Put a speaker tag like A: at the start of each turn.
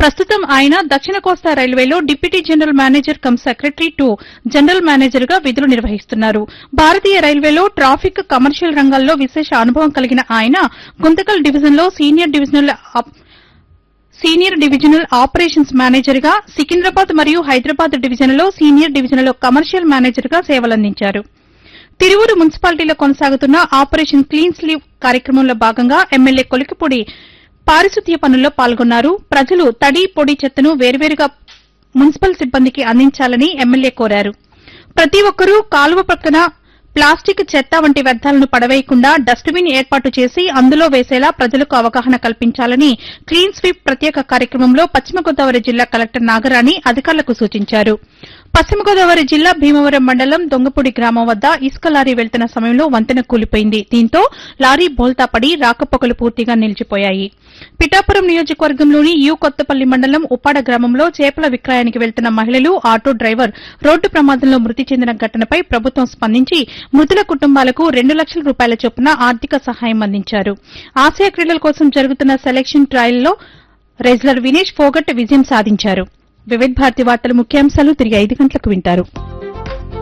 A: ప్రస్తుతం ఆయన దక్షిణ కోస్తా రైల్వేలో deputy general manager cum secretary to general manager గా విధులు నిర్వహిస్తున్నారు భారతీయ రైల్వేలో ట్రాఫిక్ కమర్షియల్ రంగాల్లో విశేష అనుభవం కలిగిన ఆయన గుంతకల్ డివిజన్లో senior divisional op- senior divisional operations manager గా సికింద్రాబాద్ మరియు హైదరాబాద్ డివిజన్లో సీనియర్ డివిజన్లో కమర్షియల్ మేనేజర్ గా సేవలందించారు తిరువురు మున్సిపాలిటీలో కొనసాగుతున్న ఆపరేషన్ క్లీన్ స్లీవ్ కార్యక్రమంలో భాగంగా ఎమ్మెల్యే కొలికిపూడి పారిశుద్ధ్య పనుల్లో పాల్గొన్నారు ప్రజలు తడి పొడి చెత్తను వేర్వేరుగా మున్సిపల్ సిబ్బందికి అందించాలని ఎమ్మెల్యే కోరారు ప్రతి ఒక్కరూ కాలువ పక్కన ప్లాస్టిక్ చెత్త వంటి వ్యర్థాలను పడవేయకుండా డస్ట్బిన్ ఏర్పాటు చేసి అందులో వేసేలా ప్రజలకు అవగాహన కల్పించాలని క్లీన్ స్వీప్ ప్రత్యేక కార్యక్రమంలో పశ్చిమ గోదావరి జిల్లా కలెక్టర్ నాగరాణి అధికారులకు సూచించారు పశ్చిమ గోదావరి జిల్లా భీమవరం మండలం దొంగపూడి గ్రామం వద్ద ఇసుక లారీ వెళ్తున్న సమయంలో వంతెన కూలిపోయింది దీంతో లారీ బోల్తా పడి రాకపోకలు పూర్తిగా నిలిచిపోయాయి పిఠాపురం నియోజకవర్గంలోని యు కొత్తపల్లి మండలం ఉప్పాడ గ్రామంలో చేపల విక్రయానికి వెళ్తున్న మహిళలు ఆటో డ్రైవర్ రోడ్డు ప్రమాదంలో మృతి చెందిన ఘటనపై ప్రభుత్వం స్పందించి మృతుల కుటుంబాలకు రెండు లక్షల రూపాయల చొప్పున ఆర్థిక సహాయం అందించారు ఆసియా క్రీడల కోసం జరుగుతున్న సెలక్షన్ ట్రయల్లో రెజ్లర్ వినేష్ ఫోగట్ విజయం సాధించారు వివిధ భారతి వార్తల ముఖ్యాంశాలు తిరిగి ఐదు గంటలకు వింటారు